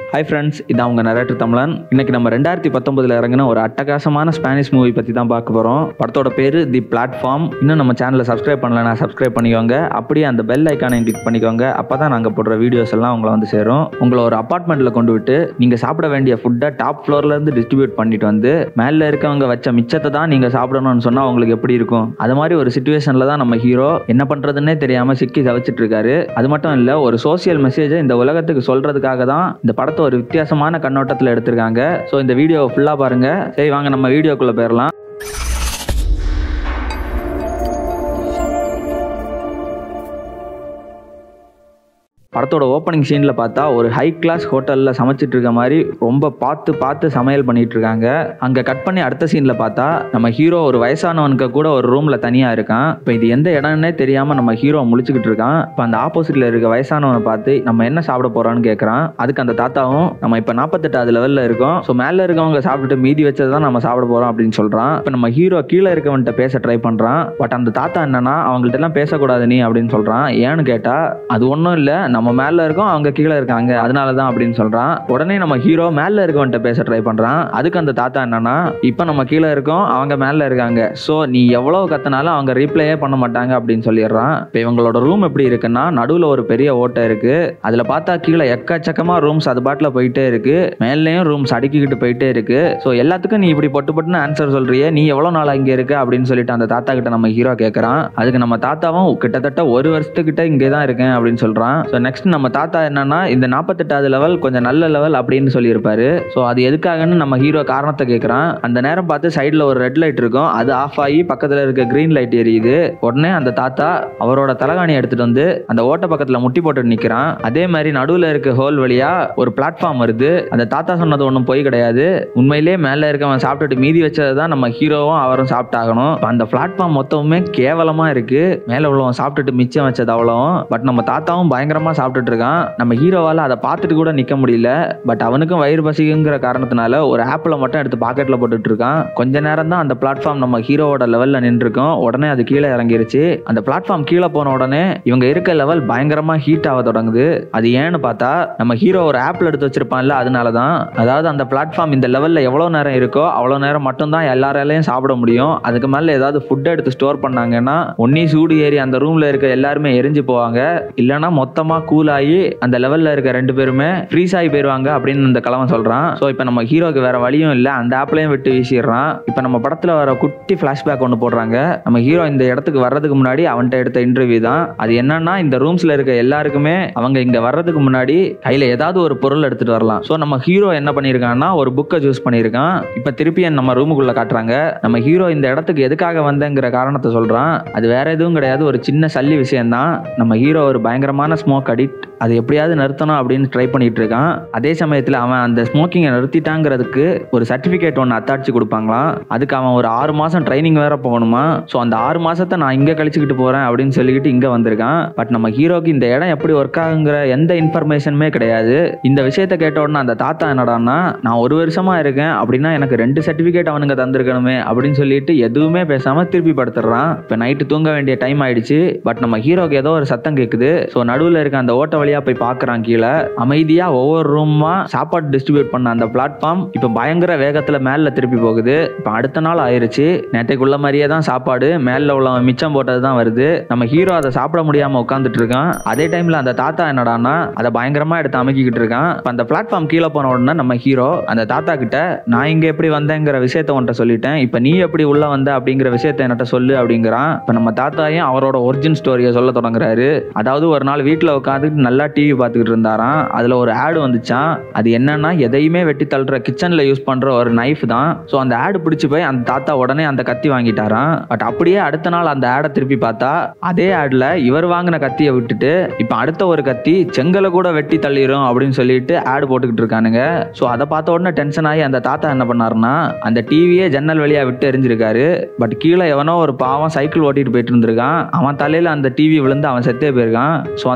hi friends இது அவங்க narrator தமிழன் இன்னைக்கு நம்ம ரெண்டாயிரத்தி பத்தொன்பதுல இறங்கின ஒரு அட்டகாசமான ஸ்பானிஷ் மூவி பற்றி தான் பார்க்க போகிறோம் படத்தோட பேர் தி பிளாட்ஃபார்ம் இன்னும் நம்ம சேனலை சப்ஸ்கிரைப் பண்ணலனா சப்ஸ்கிரைப் பண்ணிக்கோங்க அப்படியே அந்த பெல் ஐக்கானை கிளிக் பண்ணிக்கோங்க அப்போ தான் நாங்கள் போடுற வீடியோஸ் எல்லாம் உங்களை வந்து சேரும் உங்களை ஒரு அப்பார்ட்மெண்ட்டில் கொண்டு விட்டு நீங்கள் சாப்பிட வேண்டிய ஃபுட்டை டாப் ஃப்ளோர்லேருந்து டிஸ்ட்ரிபியூட் பண்ணிட்டு வந்து மேலே இருக்கவங்க வச்ச மிச்சத்தை தான் நீங்கள் சாப்பிடணும்னு சொன்னால் உங்களுக்கு எப்படி இருக்கும் அது மாதிரி ஒரு சுச்சுவேஷனில் தான் நம்ம ஹீரோ என்ன பண்ணுறதுன்னே தெரியாமல் சிக்கி தவிச்சிட்டு இருக்காரு அது மட்டும் இல்லை ஒரு சோஷியல் மெசேஜை இந்த உலகத்துக்கு சொல்கிறதுக்காக தான் இந்த படத்தை ஒரு வித்தியாசமான கண்ணோட்டத்தில் எடுத்திருக்காங்க ஸோ இந்த வீடியோவை ஃபுல்லாக பாருங்க சரி வாங்க நம்ம வீடியோக்குள்ளே போயிடலாம் படத்தோட ஓப்பனிங் சீனில் பார்த்தா ஒரு ஹை கிளாஸ் ஹோட்டலில் சமைச்சிட்டு இருக்க மாதிரி ரொம்ப பார்த்து பார்த்து சமையல் பண்ணிட்டு இருக்காங்க அங்கே கட் பண்ணி அடுத்த சீனில் பார்த்தா நம்ம ஹீரோ ஒரு வயசானவனுக்கு கூட ஒரு ரூமில் தனியாக இருக்கான் இப்போ இது எந்த இடம்னே தெரியாமல் நம்ம ஹீரோ முழிச்சுக்கிட்டு இருக்கான் இப்போ அந்த ஆப்போசிட்டில் இருக்க வயசானவனை பார்த்து நம்ம என்ன சாப்பிட போகிறோன்னு கேட்குறான் அதுக்கு அந்த தாத்தாவும் நம்ம இப்போ நாற்பத்தெட்டாவது லெவலில் இருக்கோம் ஸோ மேலே இருக்கவங்க சாப்பிட்டுட்டு மீதி வச்சதை தான் நம்ம சாப்பிட போகிறோம் அப்படின்னு சொல்கிறான் இப்போ நம்ம ஹீரோ கீழே இருக்கவன்கிட்ட பேச ட்ரை பண்ணுறான் பட் அந்த தாத்தா என்னன்னா அவங்கள்ட்ட எல்லாம் பேசக்கூடாது நீ அப்படின்னு சொல்கிறான் ஏன்னு கேட்டால் அது ஒன்றும் இல்லை நம்ம மேலே இருக்கோம் அவங்க கீழே இருக்காங்க அதனால தான் அப்படின்னு சொல்கிறான் உடனே நம்ம ஹீரோ மேலே இருக்கவன்ட்ட பேச ட்ரை பண்ணுறான் அதுக்கு அந்த தாத்தா என்னன்னா இப்போ நம்ம கீழே இருக்கோம் அவங்க மேலே இருக்காங்க ஸோ நீ எவ்வளோ கத்தினாலும் அவங்க ரீப்ளேயே பண்ண மாட்டாங்க அப்படின்னு சொல்லிடுறான் இப்போ இவங்களோட ரூம் எப்படி இருக்குன்னா நடுவில் ஒரு பெரிய ஓட்டை இருக்கு அதில் பார்த்தா கீழே எக்கச்சக்கமாக ரூம்ஸ் அது பாட்டில் போயிட்டே இருக்கு மேலேயும் ரூம்ஸ் அடுக்கிக்கிட்டு போயிட்டே இருக்கு ஸோ எல்லாத்துக்கும் நீ இப்படி பொட்டு பொட்டுன்னு ஆன்சர் சொல்றியே நீ எவ்வளோ நாள் இங்கே இருக்க அப்படின்னு சொல்லிட்டு அந்த தாத்தா கிட்ட நம்ம ஹீரோ கேட்குறான் அதுக்கு நம்ம தாத்தாவும் கிட்டத்தட்ட ஒரு வருஷத்துக்கிட்ட இங்கே தான் இருக்கேன் அப்படின்னு சொல்கிறான் ஸோ நெக்ஸ்ட் நம்ம தாத்தா என்னன்னா இந்த நாற்பத்தெட்டாவது லெவல் கொஞ்சம் நல்ல லெவல் அப்படின்னு சொல்லியிருப்பாரு ஸோ அது எதுக்காகன்னு நம்ம ஹீரோ காரணத்தை கேட்குறான் அந்த நேரம் பார்த்து சைடில் ஒரு ரெட் லைட் இருக்கும் அது ஆஃப் ஆகி பக்கத்தில் இருக்க க்ரீன் லைட் எரியுது உடனே அந்த தாத்தா அவரோட தலகாணி எடுத்துட்டு வந்து அந்த ஓட்ட பக்கத்தில் முட்டி போட்டு நிற்கிறான் அதே மாதிரி நடுவில் இருக்க ஹோல் வழியா ஒரு பிளாட்ஃபார்ம் வருது அந்த தாத்தா சொன்னது ஒன்றும் போய் கிடையாது உண்மையிலேயே மேலே இருக்கவன் சாப்பிட்டுட்டு மீதி வச்சதை தான் நம்ம ஹீரோவும் அவரும் சாப்பிட்டாகணும் இப்ப அந்த பிளாட்ஃபார்ம் மொத்தமுமே கேவலமாக இருக்கு மேலே உள்ளவன் சாப்பிட்டுட்டு மிச்சம் வச்சது அவ்வளவும் பட் நம்ம தாத்தாவும் பயங்கரமாக சாப்பிட்டுட்டு இருக்கான் நம்ம ஹீரோவால் அதை பார்த்துட்டு கூட நிற்க முடியல பட் அவனுக்கும் வயிறு பசிக்குங்கிற காரணத்தினால ஒரு ஆப்பிளை மட்டும் எடுத்து பாக்கெட்டில் போட்டுட்டு இருக்கான் கொஞ்ச நேரம் தான் அந்த பிளாட்ஃபார்ம் நம்ம ஹீரோவோட லெவலில் நின்றுருக்கோம் உடனே அது கீழே இறங்கிருச்சு அந்த பிளாட்ஃபார்ம் கீழே போன உடனே இவங்க இருக்க லெவல் பயங்கரமாக ஹீட் ஆக தொடங்குது அது ஏன்னு பார்த்தா நம்ம ஹீரோ ஒரு ஆப்பிள் எடுத்து வச்சிருப்பான்ல அதனால தான் அதாவது அந்த பிளாட்ஃபார்ம் இந்த லெவலில் எவ்வளோ நேரம் இருக்கோ அவ்வளோ நேரம் மட்டும்தான் எல்லாராலையும் சாப்பிட முடியும் அதுக்கு மேலே ஏதாவது ஃபுட் எடுத்து ஸ்டோர் பண்ணாங்கன்னா ஒன்னி சூடு ஏறி அந்த ரூமில் இருக்க எல்லாருமே எரிஞ்சு போவாங்க இல்லைன்னா மொத்தமாக கூல் ஆகி அந்த லெவலில் இருக்க ரெண்டு பேருமே ஃப்ரீஸ் ஆகி போயிடுவாங்க அப்படின்னு இந்த கிழமை சொல்கிறான் ஸோ இப்போ நம்ம ஹீரோக்கு வேற வழியும் இல்லை அந்த ஆப்லையும் விட்டு வீசிடுறான் இப்போ நம்ம படத்தில் வர குட்டி ஃப்ளாஷ்பேக் ஒன்று போடுறாங்க நம்ம ஹீரோ இந்த இடத்துக்கு வர்றதுக்கு முன்னாடி அவன்கிட்ட எடுத்த இன்டர்வியூ தான் அது என்னன்னா இந்த ரூம்ஸில் இருக்க எல்லாருக்குமே அவங்க இங்கே வர்றதுக்கு முன்னாடி கையில் ஏதாவது ஒரு பொருள் எடுத்துகிட்டு வரலாம் ஸோ நம்ம ஹீரோ என்ன பண்ணியிருக்கான்னா ஒரு புக்கை சூஸ் பண்ணியிருக்கான் இப்போ திருப்பி நம்ம ரூமுக்குள்ளே காட்டுறாங்க நம்ம ஹீரோ இந்த இடத்துக்கு எதுக்காக வந்தேங்கிற காரணத்தை சொல்கிறான் அது வேற எதுவும் கிடையாது ஒரு சின்ன சல்லி விஷயம்தான் நம்ம ஹீரோ ஒரு பயங்கரமான ஸ்மோக் அடிக்ட் அது எப்படியாவது நிறுத்தணும் அப்படின்னு ட்ரை பண்ணிட்டு இருக்கான் அதே சமயத்தில் அவன் அந்த ஸ்மோக்கிங்கை நிறுத்திட்டாங்கிறதுக்கு ஒரு சர்டிஃபிகேட் ஒன்று அத்தாட்சி கொடுப்பாங்களாம் அதுக்கு அவன் ஒரு ஆறு மாதம் ட்ரைனிங் வேற போகணுமா ஸோ அந்த ஆறு மாசத்தை நான் இங்கே கழிச்சுக்கிட்டு போகிறேன் அப்படின்னு சொல்லிக்கிட்டு இங்கே வந்திருக்கான் பட் நம்ம ஹீரோக்கு இந்த இடம் எப்படி ஒர்க் ஆகுங்கிற எந்த இன்ஃபர்மேஷனுமே கிடையாது இந்த விஷயத்த கேட்ட உடனே அந்த தாத்தா என்னடான்னா நான் ஒரு வருஷமா இருக்கேன் அப்படின்னா எனக்கு ரெண்டு சர்டிஃபிகேட் அவனுங்க தந்திருக்கணுமே அப்படின்னு சொல்லிட்டு எதுவுமே பேசாமல் திருப்பி படுத்துடுறான் இப்போ நைட்டு தூங்க வேண்டிய டைம் ஆயிடுச்சு பட் நம்ம ஹீரோக்கு ஏதோ ஒரு சத்தம் கேட்குது ஸோ நடுவில் இருக்க அந்த ஓட்ட வழியாக போய் பார்க்குறான் கீழே அமைதியாக ஒவ்வொரு ரூமா சாப்பாடு டிஸ்ட்ரிபியூட் பண்ண அந்த பிளாட்ஃபார்ம் இப்போ பயங்கர வேகத்தில் மேலே திருப்பி போகுது இப்போ அடுத்த நாள் ஆயிருச்சு நேற்றைக்குள்ள மாதிரியே தான் சாப்பாடு மேலே உள்ளவன் மிச்சம் போட்டது தான் வருது நம்ம ஹீரோ அதை சாப்பிட முடியாமல் உட்காந்துட்டு இருக்கான் அதே டைமில் அந்த தாத்தா என்னடான்னா அதை பயங்கரமாக எடுத்து அமைக்கிக்கிட்டு இருக்கான் இப்போ அந்த பிளாட்ஃபார்ம் கீழே போன உடனே நம்ம ஹீரோ அந்த தாத்தா கிட்ட நான் இங்கே எப்படி வந்தேங்கிற விஷயத்த உன்ட்ட சொல்லிட்டேன் இப்போ நீ எப்படி உள்ள வந்த அப்படிங்கிற விஷயத்த என்கிட்ட சொல்லு அப்படிங்கிறான் இப்போ நம்ம தாத்தாயும் அவரோட ஒரிஜின் ஸ்டோரியை சொல்ல தொடங்குறாரு அதாவது ஒரு நாள் வீட்டில் உட்காந்துட்டு நல்லா டிவி பார்த்துக்கிட்டு இருந்தாராம் அதில் ஒரு ஆடு வந்துச்சான் அது என்னன்னா எதையுமே வெட்டி தள்ளுற கிச்சனில் யூஸ் பண்ணுற ஒரு நைஃப் தான் ஸோ அந்த ஆடு பிடிச்சி போய் அந்த தாத்தா உடனே அந்த கத்தி வாங்கிட்டாராம் பட் அப்படியே அடுத்த நாள் அந்த ஆடை திருப்பி பார்த்தா அதே ஆடில் இவர் வாங்கின கத்தியை விட்டுட்டு இப்போ அடுத்த ஒரு கத்தி செங்கலை கூட வெட்டி தள்ளிடும் அப்படின்னு சொல்லிட்டு ஆடு போட்டுக்கிட்டு இருக்கானுங்க ஸோ அதை பார்த்த உடனே டென்ஷன் ஆகி அந்த தாத்தா என்ன பண்ணாருன்னா அந்த டிவியே ஜன்னல் வழியா விட்டு எரிஞ்சிருக்காரு பட் கீழே எவனோ ஒரு பாவம் சைக்கிள் ஓட்டிட்டு போயிட்டு இருந்திருக்கான் அவன் தலையில அந்த டிவி விழுந்து அவன் செத்தே போயிருக்கான் ஸோ அந்த தாத்தாவை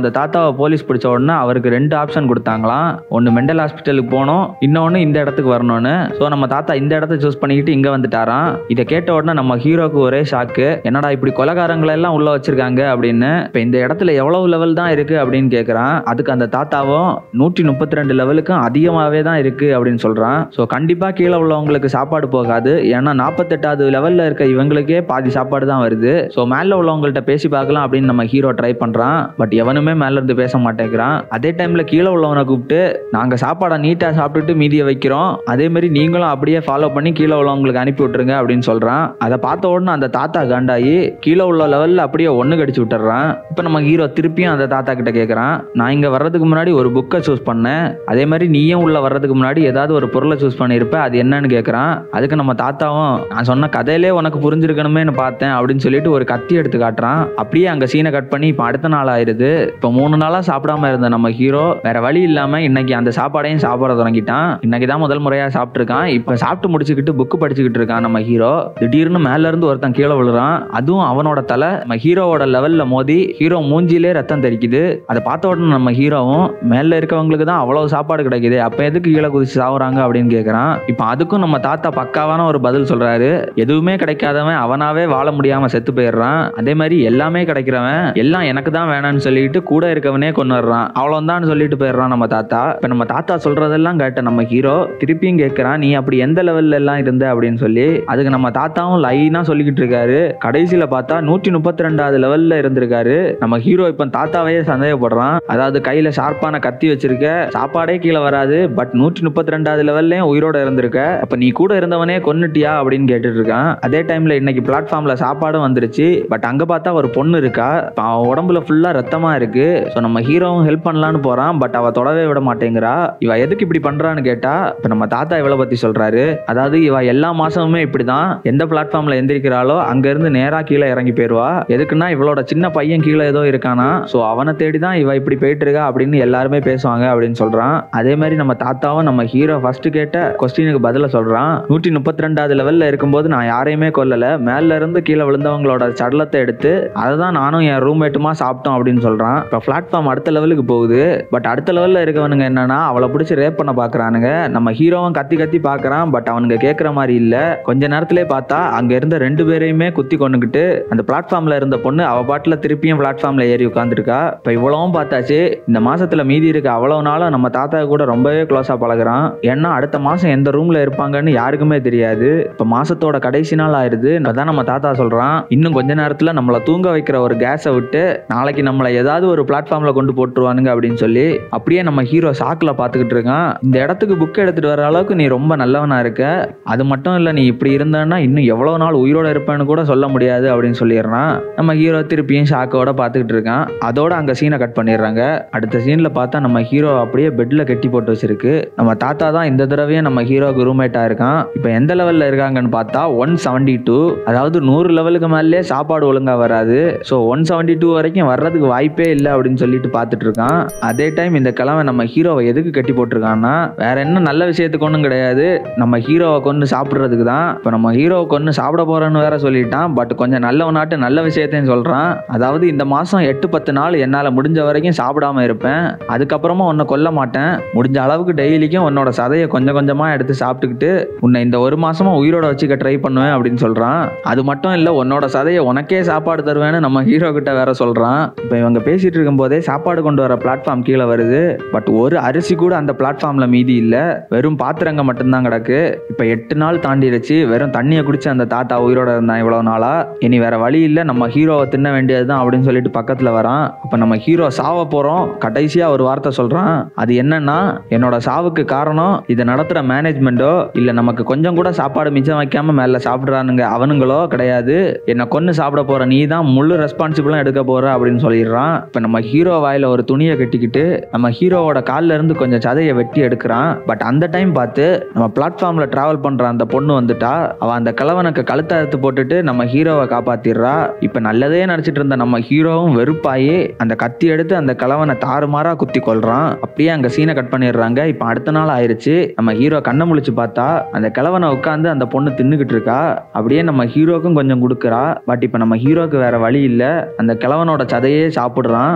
தாத்தாவை போலீஸ் பிடிச்ச உடனே அவருக்கு ரெண்டு ஆப்ஷன் கொடுத்தாங்களாம் ஒன்று மெண்டல் ஹாஸ்பிட்டலுக்கு போகணும் இன்னொன்று இந்த இடத்துக்கு வரணும்னு ஸோ நம்ம தாத்தா இந்த இடத்த சூஸ் பண்ணிக்கிட்டு இங்கே வந்துட்டாராம் இதை கேட்ட உடனே நம்ம ஹீரோக்கு ஒரே ஷாக்கு என்னடா இப்படி கொலகாரங்களை எல்லாம் உள்ள வச்சிருக்காங்க அப்படின்னு இப்போ இந்த இடத்துல எவ்வளவு லெவல் தான் இருக்கு அப்படின்னு கேட்குறான் அதுக்கு அந்த தாத்தாவும் நூற்றி முப்பத்தி ரெண்டு லெவலுக்கும் அதிகமாகவே தான் இருக்கு அப்படின்னு சொல்றான் ஸோ கண்டிப்பாக கீழே உள்ளவங்களுக்கு சாப்பாடு போகாது ஏன்னா நாற்பத்தெட்டாவது லெவலில் இருக்க இவங்களுக்கே பாதி சாப்பாடு தான் வருது ஸோ மேலே உள்ளவங்கள்ட்ட பேசி பார்க்கலாம் அப்படின்னு நம்ம ஹீரோ ட்ரை பண்ணுறான் பட் எவனுமே மேல இருந்து பேச மாட்டேங்கிறான் அதே டைமில் கீழே உள்ளவனை கூப்பிட்டு நாங்கள் சாப்பாடை நீட்டாக சாப்பிட்டுட்டு மீதியை வைக்கிறோம் அதே மாதிரி நீங்களும் அப்படியே ஃபாலோ பண்ணி கீழே உள்ளவங்களுக்கு அனுப்பி விட்டுருங்க அப்படின்னு சொல்கிறான் அதை பார்த்த உடனே அந்த தாத்தா காண்டாயி கீழே உள்ள லெவலில் அப்படியே ஒன்று கடிச்சு விட்டுறான் இப்போ நம்ம ஹீரோ திருப்பியும் அந்த தாத்தா கிட்ட கேட்குறான் நான் இங்கே வர்றதுக்கு முன்னாடி ஒரு புக்கை சூஸ் பண்ணேன் அதே மாதிரி நீயும் உள்ள வர்றதுக்கு முன்னாடி ஏதாவது ஒரு பொருளை சூஸ் பண்ணியிருப்ப அது என்னன்னு கேட்குறான் அதுக்கு நம்ம தாத்தாவும் நான் சொன்ன கதையிலே உனக்கு புரிஞ்சிருக்கணுமேனு பார்த்தேன் அப்படின்னு சொல்லிட்டு ஒரு கத்தி எடுத்து காட்டுறான் அப்படியே அங்கே சீனை கட் பண்ணி இப்போ அடுத்த நாள் ஆயிருது இப்போ மூணு நாளாக சாப்பிடாம இருந்த நம்ம ஹீரோ வேற வழி இல்லாமல் இன்னைக்கு அந்த சாப்பாடையும் சாப்பிட தொடங்கிட்டான் இன்னைக்கு தான் முதல் முறையாக சாப்பிட்ருக்கான் இப்போ சாப்பிட்டு முடிச்சுக்கிட்டு புக்கு படிச்சுக்கிட்டு இருக்கான் நம்ம ஹீரோ திடீர்னு மேல இருந்து ஒருத்தன் கீழே விழுறான் அதுவும் அவனோட தலை நம்ம ஹீரோவோட லெவல்ல மோதி ஹீரோ மூஞ்சிலே ரத்தம் தெரிக்குது அதை பார்த்த உடனே நம்ம ஹீரோவும் மேல இருக்கவங்களுக்கு தான் அவ்வளவு சாப்பாடு கிடைக்குது அப்ப எதுக்கு கீழே குதிச்சு சாவுறாங்க அப்படின்னு கேட்கறான் இப்போ அதுக்கும் நம்ம தாத்தா பக்காவான ஒரு பதில் சொல்றாரு எதுவுமே கிடைக்காதவன் அவனாவே வாழ முடியாம செத்து போயிடுறான் அதே மாதிரி எல்லாமே கிடைக்கிறவன் எல்லாம் எனக்கு தான் வேணாம்னு சொல்லிட்டு கூட இருக்கவனே கொண்டுடுறான் அவ்வளோதான் சொல்லிட்டு போயிடுறான் நம்ம தாத்தா இப்போ நம்ம தாத்தா சொல்றதெல்லாம் கேட்ட நம்ம ஹீரோ திருப்பியும் கேட்கறான் நீ அப்படி எந்த லெவல்ல எல்லாம் இருந்த அப்படின்னு சொல்லி அதுக்கு நம்ம தாத்தாவும் லைனா சொல்லிக்கிட்டு இருக்காரு கடைசியில பார்த்தா நூற்றி முப்பத்தி ரெண்டாவது லெவல்ல இருந்திருக்காரு நம்ம ஹீரோ இப்போ தாத்தாவையே சந்தேகப்படுறான் அதாவது கையில ஷார்ப்பான கத்தி வச்சிருக்க சாப்பாடே கீழே வராது பட் நூற்றி முப்பத்தி ரெண்டாவது லெவல்லையும் உயிரோட இருந்திருக்க அப்ப நீ கூட இருந்தவனே கொன்னுட்டியா அப்படின்னு கேட்டுட்டு இருக்கான் அதே டைம்ல இன்னைக்கு பிளாட்ஃபார்ம்ல சாப்பாடும் வந்துருச்சு பட் அங்க பார்த்தா ஒரு பொண்ணு இருக்கா இப்ப அவன் உடம்புல ஃபுல்லா ரத்தமா இருக்கு ஸோ நம்ம ஹீரோவும் ஹெல்ப் பண்ணலான்னு போறான் பட் அவ தொடவே விட மாட்டேங்கிறா இவ எதுக்கு இப்படி பண்றான்னு கேட்டா இப்ப நம்ம தாத்தா இவளை பத்தி சொல்றாரு அதாவது இவ எல்லா மாசமுமே இப்படிதான் எந்த பிளாட்ஃபார்ம்ல எந்திரிக்கிறாளோ அங்க இருந்து நேரா கீழே இறங்கி போயிருவா எதுக்குன்னா இவளோட சின்ன பையன் கீழே ஏதோ இருக்கானா ஸோ அவனை தேடி தான் இவ இப்படி போயிட்டு இருக்கா அப்படின்னு எல்லாருமே பேசுவாங்க அப்படின்னு சொல்றான் அதே மாதிரி நம்ம தாத்தாவும் நம்ம ஹீரோ ஃபர்ஸ்ட் கேட்ட கொஸ்டினுக்கு பதில சொல்றான் நூற்றி முப்பத்தி ரெண்டாவது லெவல்ல இருக்கும்போது நான் யாரையுமே கொல்லல மேல இருந்து கீழே விழுந்தவங்களோட சடலத்தை எடுத்து அதை தான் நானும் என் ரூம்மேட்டுமா சாப்பிட்டோம் அப்படின்னு சொல்றான் இப்போ பிளாட்ஃபார்ம் அடுத்த லெவலுக்கு போகுது பட் அடுத்த லெவல்ல இருக்கவனுங்க என்னன்னா அவளை பிடிச்சி ரேப் பண்ண பாக்குறானுங்க நம்ம ஹீரோவும் கத்தி கத்தி பாக்குறான் பட் அவனுங்க கேட்குற மாதிரி இல்ல கொஞ்ச நேரத்திலே பார்த்தா அங்க இருந்த ரெண்டு பேரையுமே குத்தி கொண்டுகிட்டு அந்த பிளாட்ஃபார்ம்ல இருந்த பொண்ணு அவ பாட்டுல திருப்பியும் பிளாட்ஃபார்ம்ல ஏறி உட்காந்துருக்கா இப்போ இவ்வளவும் பார்த்தாச்சு இந்த மாசத்துல மீதி இருக்க அவ்வளவு நாளும் நம்ம தாத்தா கூட ரொம்பவே க்ளோஸா பழகுறான் ஏன்னா அடுத்த மாசம் எந்த ரூம்ல இருப்பாங்கன்னு யாருக்குமே தெரியாது இப்போ மாசத்தோட கடைசி நாள் ஆயிருது அதான் நம்ம தாத்தா சொல்றான் இன்னும் கொஞ்ச நேரத்துல நம்மளை தூங்க வைக்கிற ஒரு கேஸை விட்டு நாளைக்கு நம்மளை ஏதாவது ஒரு பிளாட்ஃபார்ம்ல கொண்டு போட்டுருவானுங்க அப்படின்னு சொல்லி அப்படியே நம்ம ஹீரோ சாக்கில் பார்த்துக்கிட்டு இருக்கான் இந்த இடத்துக்கு புக் எடுத்துட்டு வர அளவுக்கு நீ ரொம்ப நல்லவனா இருக்க அது மட்டும் இல்லை நீ இப்படி இருந்தன்னா இன்னும் எவ்வளோ நாள் உயிரோட இருப்பேன்னு கூட சொல்ல முடியாது அப்படின்னு சொல்லிடுறான் நம்ம ஹீரோ திருப்பியும் ஷாக்கோட பார்த்துக்கிட்டு இருக்கான் அதோட அங்கே சீனை கட் பண்ணிடுறாங்க அடுத்த சீனில் பார்த்தா நம்ம ஹீரோ அப்படியே பெட்டில் கட்டி போட்டு வச்சிருக்கு நம்ம தாத்தா தான் இந்த தடவையும் நம்ம ஹீரோக்கு ரூம்மேட்டாக இருக்கான் இப்போ எந்த லெவலில் இருக்காங்கன்னு பார்த்தா ஒன் செவன்டி டூ அதாவது நூறு லெவலுக்கு மேலே சாப்பாடு ஒழுங்காக வராது ஸோ ஒன் செவன்டி டூ வரைக்கும் வர்றதுக்கு வாய்ப்பே இல்லை அப்படின்னு சொல்லிட்டு பார்த்துட்டு இருக்கான் அதே டைம் இந்த கிழமை நம்ம ஹீரோவை எதுக்கு கட்டி போட்டிருக்கான்னா வேற என்ன நல்ல விஷயத்துக்கு ஒன்றும் கிடையாது நம்ம ஹீரோவை கொண்டு சாப்பிட்றதுக்கு தான் இப்போ நம்ம ஹீரோவை கொண்டு சாப்பிட போறேன்னு வேற சொல்லிட்டான் பட் கொஞ்சம் நல்லவனாட்டு நல்ல விஷயத்தையும் சொல்றான் அதாவது இந்த மாசம் எட்டு பத்து நாள் என்னால் முடிஞ்ச வரைக்கும் சாப்பிடாம இருப்பேன் அதுக்கப்புறமா உன்னை கொல்ல மாட்டேன் முடிஞ்ச அளவுக்கு டெய்லிக்கும் உன்னோட சதையை கொஞ்சம் கொஞ்சமா எடுத்து சாப்பிட்டுக்கிட்டு உன்னை இந்த ஒரு மாசமா உயிரோட வச்சுக்க ட்ரை பண்ணுவேன் அப்படின்னு சொல்றான் அது மட்டும் இல்லை உன்னோட சதையை உனக்கே சாப்பாடு தருவேன்னு நம்ம ஹீரோ கிட்ட வேற சொல்றான் இப்போ இவங்க பேசிட்டு இருக்கும்போதே சாப்பாடு கொண்டு வர பிளாட்ஃபார்ம் கீழே வருது பட் ஒரு அரிசி கூட அந்த பிளாட்ஃபார்ம்ல மீதி இல்லை வெறும் பாத்திரங்க மட்டும்தான் கிடக்கு இப்போ எட்டு நாள் தாண்டிடுச்சு வெறும் தண்ணியை குடிச்சு அந்த தாத்தா உயிரோட இருந்தான் இவ்வளோ நாளா இனி வேற வழி இல்லை நம்ம ஹீரோவை தின்ன வேண்டியது தான் அப்படின்னு சொல்லிட்டு பக்கத்தில் வரான் அப்போ நம்ம ஹீரோ சாவ போகிறோம் கடைசியாக ஒரு வார்த்தை சொல்கிறான் அது என்னன்னா என்னோட சாவுக்கு காரணம் இதை நடத்துகிற மேனேஜ்மெண்ட்டோ இல்லை நமக்கு கொஞ்சம் கூட சாப்பாடு மிச்சம் வைக்காம மேலே சாப்பிட்றானுங்க அவனுங்களோ கிடையாது என்னை கொன்று சாப்பிட போகிற நீ தான் முழு ரெஸ்பான்சிபிளும் எடுக்க போகிற அப்படின்னு சொல்லிடுறான் இப்போ நம்ம ஹீரோ வாயில் ஒரு துணியை கட்டிக்கிட்டு நம்ம ஹீரோவோட கால்ல இருந்து கொஞ்சம் சதையை வெட்டி எடுக்கிறான் பட் அந்த டைம் பார்த்து நம்ம பிளாட்ஃபார்ம்ல டிராவல் பண்ற அந்த பொண்ணு வந்துட்டா அவ அந்த கிழவனுக்கு கழுத்தை அறுத்து போட்டுட்டு நம்ம ஹீரோவை காப்பாத்திடுறா இப்ப நல்லதே நடிச்சிட்டு இருந்த நம்ம ஹீரோவும் வெறுப்பாயி அந்த கத்தி எடுத்து அந்த கிழவனை தாறுமாறா குத்தி கொள்றான் அப்படியே அங்க சீனை கட் பண்ணிடுறாங்க இப்ப அடுத்த நாள் ஆயிருச்சு நம்ம ஹீரோ கண்ணை முழிச்சு பார்த்தா அந்த கிழவனை உட்காந்து அந்த பொண்ணு தின்னுக்கிட்டு இருக்கா அப்படியே நம்ம ஹீரோக்கும் கொஞ்சம் கொடுக்குறா பட் இப்ப நம்ம ஹீரோக்கு வேற வழி இல்ல அந்த கிழவனோட சதையே சாப்பிடுறான் அப்படியே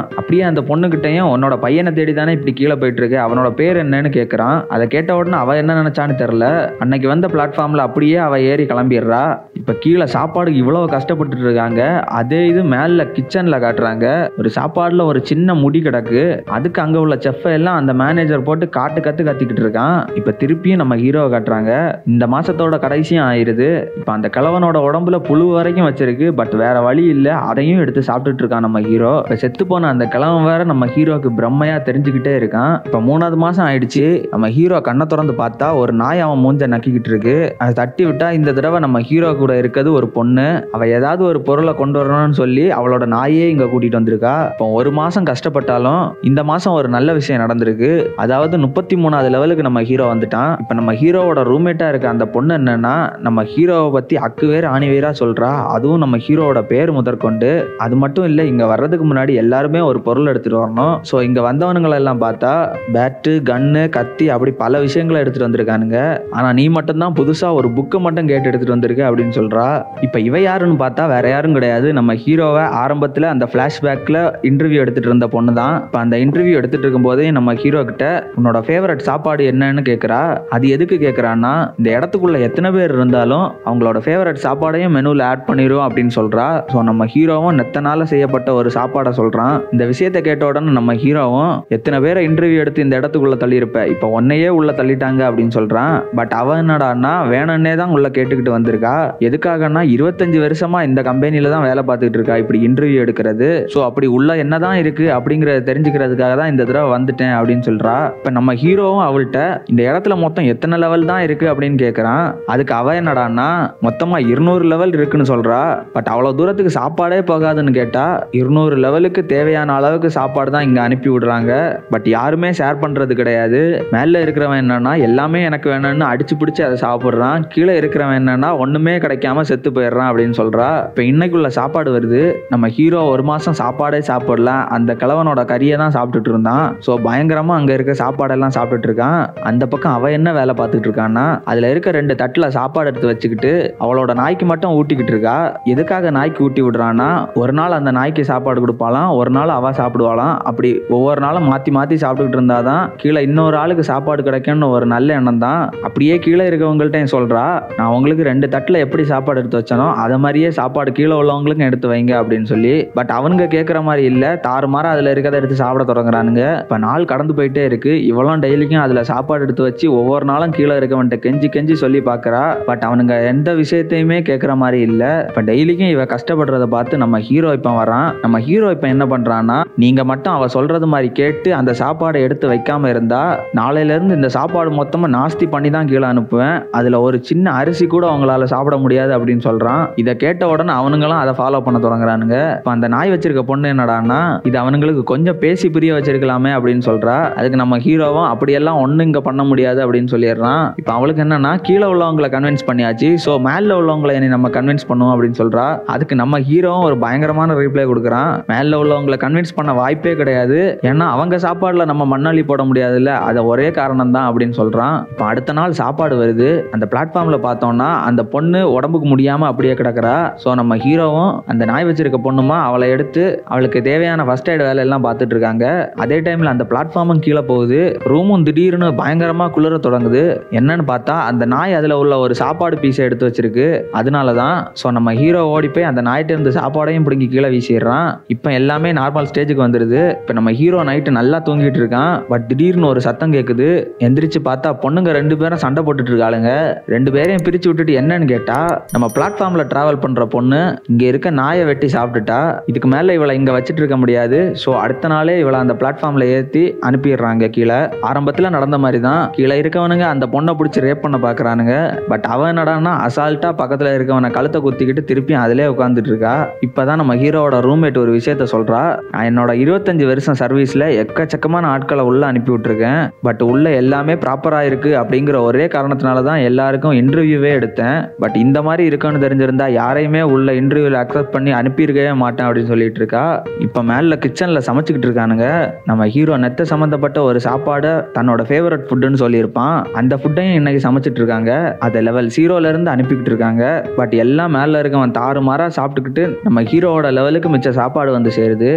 அப்படியே அந்த பொண்ணுகிட்டையும் உன்னோட பையனை தேடி தானே இப்படி கீழே போயிட்டு இருக்கு அவனோட பேர் என்னன்னு கேட்குறான் அதை கேட்ட உடனே அவ என்ன நினைச்சான்னு தெரில அன்னைக்கு வந்த பிளாட்ஃபார்ம்ல அப்படியே அவ ஏறி கிளம்பிடுறா இப்போ கீழே சாப்பாடுக்கு இவ்வளவு கஷ்டப்பட்டுட்டு இருக்காங்க அதே இது மேல கிச்சன்ல காட்டுறாங்க ஒரு சாப்பாடுல ஒரு சின்ன முடி கிடக்கு அதுக்கு அங்க உள்ள செஃப் எல்லாம் அந்த மேனேஜர் போட்டு காட்டு கத்து கத்திக்கிட்டு இருக்கான் இப்போ திருப்பியும் நம்ம ஹீரோவை காட்டுறாங்க இந்த மாசத்தோட கடைசியும் ஆயிருது இப்போ அந்த கிழவனோட உடம்புல புழு வரைக்கும் வச்சிருக்கு பட் வேற வழி இல்லை அதையும் எடுத்து சாப்பிட்டுட்டு இருக்கான் நம்ம ஹீரோ இப்போ செத்து போன அந்த கிழவன் வேற நம்ம ஹீரோக்கு பிரம்மையா தெரிஞ்சுக்கிட்டே இருக்கான் இப்போ மூணாவது மாசம் ஆயிடுச்சு நம்ம ஹீரோ கண்ணை திறந்து பார்த்தா ஒரு நாய் அவன் மூஞ்ச நக்கிக்கிட்டு இருக்கு அதை தட்டி விட்டா இந்த தடவை நம்ம ஹீரோ கூட இருக்கிறது ஒரு பொண்ணு அவ ஏதாவது ஒரு பொருளை கொண்டு வரணும்னு சொல்லி அவளோட நாயே இங்க கூட்டிட்டு வந்திருக்கா இப்போ ஒரு மாசம் கஷ்டப்பட்டாலும் இந்த மாசம் ஒரு நல்ல விஷயம் நடந்திருக்கு அதாவது முப்பத்தி மூணாவது லெவலுக்கு நம்ம ஹீரோ வந்துட்டான் இப்போ நம்ம ஹீரோவோட ரூம்மேட்டா இருக்க அந்த பொண்ணு என்னன்னா நம்ம ஹீரோவை பத்தி அக்கு வேறு ஆணி வேறா சொல்றா அதுவும் நம்ம ஹீரோவோட பேர் முதற்கொண்டு அது மட்டும் இல்லை இங்க வர்றதுக்கு முன்னாடி எல்லாருமே ஒரு பொருள் எடுத்துட்டு வரணும் ஸோ இங்க வந்தவனுங்களை எல்லாம் பார்த்தா பேட்டு கன்னு கத்தி அப்படி பல விஷயங்களை எடுத்துட்டு வந்திருக்கானுங்க ஆனா நீ மட்டும்தான் புதுசா ஒரு புக்கை மட்டும் கேட்டு எடுத்துட்டு வந்திருக்க அப்படின்னு சொல்றா இப்போ இவ யாருன்னு பார்த்தா வேற யாரும் கிடையாது நம்ம ஹீரோவை ஆரம்பத்துல அந்த ஃபிளாஷ்பேக்ல இன்டர்வியூ எடுத்துட்டு இருந்த பொண்ணு தான் இப்போ அந்த இன்டர்வியூ எடுத்துட்டு இருக்கும்போதே நம்ம ஹீரோ கிட்ட உன்னோட ஃபேவரட் சாப்பாடு என்னன்னு கேட்குறா அது எதுக்கு கேட்குறான்னா இந்த இடத்துக்குள்ள எத்தனை பேர் இருந்தாலும் அவங்களோட ஃபேவரட் சாப்பாடையும் மெனுவில் ஆட் பண்ணிரும் அப்படின்னு சொல்றா ஸோ நம்ம ஹீரோவும் நெத்தனால செய்யப்பட்ட ஒரு சாப்பாடை சொல்றான் இந்த விஷயத்தை கேட்ட உடனே நம்ம ஹீரோவும் எத்தனை பேரை இன்டர்வியூ எடுத்து இந்த இடத்துக்குள்ள தள்ளியிருப்ப இப்போ ஒன்னையே உள்ள தள்ளிட்டாங்க அப்படின்னு சொல்றான் பட் அவன் என்னடான்னா வேணும்னே தான் உள்ள கேட்டுக்கிட்டு வந்திருக்கா எதுக்காகன்னா இருபத்தஞ்சு வருஷமா இந்த கம்பெனில தான் வேலை பார்த்துட்டு இருக்கா இப்படி இன்டர்வியூ எடுக்கிறது ஸோ அப்படி உள்ள என்னதான் இருக்கு அப்படிங்கறத தெரிஞ்சுக்கிறதுக்காக தான் இந்த தடவை வந்துட்டேன் அப்படின்னு சொல்றா இப்போ நம்ம ஹீரோவும் அவள்கிட்ட இந்த இடத்துல மொத்தம் எத்தனை லெவல் தான் இருக்கு அப்படின்னு கேட்குறான் அதுக்கு அவ என்னடான்னா மொத்தமா இருநூறு லெவல் இருக்குன்னு சொல்றா பட் அவ்வளோ தூரத்துக்கு சாப்பாடே போகாதுன்னு கேட்டா இருநூறு லெவலுக்கு தேவையான அளவுக்கு சாப்பாடு தான் இங்க அனுப்பி விடுறாங்க பட் யாருமே ஷேர் பண்றது கிடையாது மேல இருக்கிறவன் என்னன்னா எல்லாமே எனக்கு வேணும்னு அடிச்சு பிடிச்சு அதை சாப்பிட்றான் கீழே இருக்கிறவன் என்னன்னா ஒண்ணுமே கிடைக்காம செத்து போயிடுறான் அப்படின்னு சொல்றா இப்போ இன்னைக்குள்ள சாப்பாடு வருது நம்ம ஹீரோ ஒரு மாசம் சாப்பாடே சாப்பிடல அந்த கிழவனோட கறியை தான் சாப்பிட்டுட்டு இருந்தான் ஸோ பயங்கரமா அங்க இருக்க சாப்பாடெல்லாம் சாப்பிட்டுட்டு இருக்கான் அந்த பக்கம் அவ என்ன வேலை பார்த்துட்டு இருக்கான்னா அதுல இருக்க ரெண்டு தட்டுல சாப்பாடு எடுத்து வச்சுக்கிட்டு அவளோட நாய்க்கு மட்டும் ஊட்டிக்கிட்டு இருக்கா எதுக்காக நாய்க்கு ஊட்டி விடுறான்னா ஒரு நாள் அந்த நாய்க்கு சாப்பாடு கொடுப்பாலாம் ஒரு நாள் அவ சாப்பிடுவாளாம் அப்படி ஒவ்வொரு நாளும் மாத்தி மாத்தி சாப்பிட்டுக்கிட்டு இருந்தாதான் கீழே இன்னொரு ஆளுக்கு சாப்பாடு கிடைக்கும்னு ஒரு நல்ல எண்ணம் தான் அப்படியே கீழே இருக்கவங்கள்ட்டையும் சொல்றா நான் உங்களுக்கு ரெண்டு தட்டுல எப்படி சாப்பாடு எடுத்து வச்சனோ அதை மாதிரியே சாப்பாடு கீழே உள்ளவங்களுக்கும் எடுத்து வைங்க அப்படின்னு சொல்லி பட் அவனுங்க கேட்குற மாதிரி இல்லை தாறுமாறா அதில் இருக்கிறத எடுத்து சாப்பிட தொடங்குறானுங்க இப்போ நாள் கடந்து போயிட்டே இருக்கு இவளும் டெய்லிக்கும் அதில் சாப்பாடு எடுத்து வச்சு ஒவ்வொரு நாளும் கீழே இருக்கவன்ட்ட கெஞ்சி கெஞ்சி சொல்லி பார்க்குறா பட் அவனுங்க எந்த விஷயத்தையுமே கேட்குற மாதிரி இல்லை இப்போ டெய்லிக்கும் இவ கஷ்டப்படுறத பார்த்து நம்ம ஹீரோ இப்போ வரான் நம்ம ஹீரோ இப்போ என்ன பண்ணுறான்னா நீங்கள் மட்டும் அவ சொல்கிறது மாதிரி கேட்டு அந்த சாப்பாடை எடுத்து வைக்காம இருந்தா நாளையிலேருந்து இந்த சாப்பாடு மொத்தமாக நாஸ்தி பண்ணி தான் கீழே அனுப்புவேன் அதில் ஒரு சின்ன அரிசி கூட அவங்களால சாப்பிட முடியாது அப்படின்னு சொல்கிறான் இதை கேட்ட உடனே அவனுங்களும் அதை ஃபாலோ பண்ண தொடங்குறானுங்க இப்போ அந்த நாய் வச்சிருக்க பொண்ணு என்னடான்னா இது அவனுங்களுக்கு கொஞ்சம் பேசி புரிய வச்சிருக்கலாமே அப்படின்னு சொல்றா அதுக்கு நம்ம ஹீரோவும் அப்படியெல்லாம் ஒன்றும் இங்கே பண்ண முடியாது அப்படின்னு சொல்லிடுறான் இப்போ அவளுக்கு என்னன்னா கீழே உள்ளவங்களை கன்வின்ஸ் பண்ணியாச்சு ஸோ மேலே உள்ளவங்களை என்னை நம்ம கன்வின்ஸ் பண்ணுவோம் அப்படின்னு சொல்றா அதுக்கு நம்ம ஹீரோவும் ஒரு பயங்கரமான ரிப்ளை கொடுக்குறான் மேலே உள்ளவங்களை கன்வின்ஸ் பண்ண வாய்ப்பே கிடையாது ஏன்னா அவங்க சாப்பாடுல நம்ம மண்ணாளி போட முடியாதுல்ல அதை ஒரே காரணம் தான் அப்படின்னு சொல்றான் இப்போ அடுத்த நாள் சாப்பாடு வருது அந்த பிளாட்ஃபார்ம்ல பார்த்தோம்னா அந்த பொண்ணு உடம்புக்கு முடியாம அப்படியே கிடக்குறா ஸோ நம்ம ஹீரோவும் அந்த நாய் வச்சிருக்க பொண்ணுமா அவளை எடுத்து அவளுக்கு தேவையான ஃபர்ஸ்ட் எய்ட் வேலை எல்லாம் பார்த்துட்டு இருக்காங்க அதே டைம்ல அந்த பிளாட்ஃபார்மும் கீழே போகுது ரூமும் திடீர்னு பயங்கரமா குளிர தொடங்குது என்னன்னு பார்த்தா அந்த நாய் அதுல உள்ள ஒரு சாப்பாடு பீஸை எடுத்து வச்சிருக்கு அதனால தான் ஸோ நம்ம ஹீரோ ஓடி போய் அந்த நாய்கிட்ட இருந்து சாப்பாடையும் பிடுங்கி கீழே வீசிடுறான் இப்போ எல்லாமே நார்மல் ஸ்டேஜுக்கு வந்துடுது இப்போ நம்ம ஹீரோ நைட்டு நல்லா தூங்கிட்டு இருக்கான் பட் திடீர்னு ஒரு சத்தம் கேட்குது எந்திரிச்சு பார்த்தா பொண்ணுங்க ரெண்டு பேரும் சண்டை போட்டுட்டு இருக்காளுங்க ரெண்டு பேரையும் பிரிச்சு விட்டுட்டு என்னன்னு கேட்டா நம்ம பிளாட்ஃபார்ம்ல டிராவல் பண்ற பொண்ணு இங்க இருக்க நாயை வெட்டி சாப்பிட்டுட்டா இதுக்கு மேல இவளை இங்க வச்சிட்டு இருக்க முடியாது ஸோ அடுத்த நாளே இவளை அந்த பிளாட்ஃபார்ம்ல ஏத்தி அனுப்பிடுறாங்க கீழே ஆரம்பத்துல நடந்த மாதிரி தான் கீழே இருக்கவனுங்க அந்த பொண்ணை பிடிச்சி ரேப் பண்ண பாக்குறானுங்க பட் அவன் என்னடான்னா அசால்ட்டா பக்கத்துல இருக்கவனை கழுத்தை குத்திக்கிட்டு திருப்பி அதிலே உட்காந்துட்டு இருக்கா இப்பதான் நம்ம ஹீரோவோட ரூம்மேட் ஒரு விஷயத்த சொல்றா நான் என்னோட இருபத்தஞ்சு வருஷம் சர்வீஸ்ல எக்கச்சக்கமான ஆட்களை உள்ள அனுப்பி விட்டுருக்கேன் பட் உள்ள எல்லாமே ப்ராப்பரா இருக்கு அப்படிங்கிற ஒரே காரணத்தினால தான் எல்லாருக்கும் இன்டர்வியூவே எடுத்தேன் பட் இந்த மாதிரி இருக்குன்னு தெரிஞ்சிருந்தா யாரையுமே உள்ள இன்டர்வியூல அக்செப்ட் பண்ணி அனுப்பியிருக்கவே மாட்டேன் அப்படின்னு சொல்லிட்டு இருக்கா இப்போ மேல கிச்சன்ல சமைச்சுக்கிட்டு இருக்கானுங்க நம்ம ஹீரோ நெத்த சம்மந்தப்பட்ட ஒரு சாப்பாடை தன்னோட ஃபேவரட் ஃபுட்டுன்னு சொல்லியிருப்பான் அந்த ஃபுட்டையும் இன்னைக்கு சமைச்சிட்டு இருக்காங்க அதை லெவல் ஜீரோல இருந்து அனுப்பிக்கிட்டு இருக்காங்க பட் எல்லாம் மேல இருக்கவன் தாறுமாறா சாப்பிட்டுக்கிட்டு நம்ம ஹீரோவோட லெவலுக்கு மிச்ச சாப்பாடு வந்து சேருது இப்போ ஹீரோ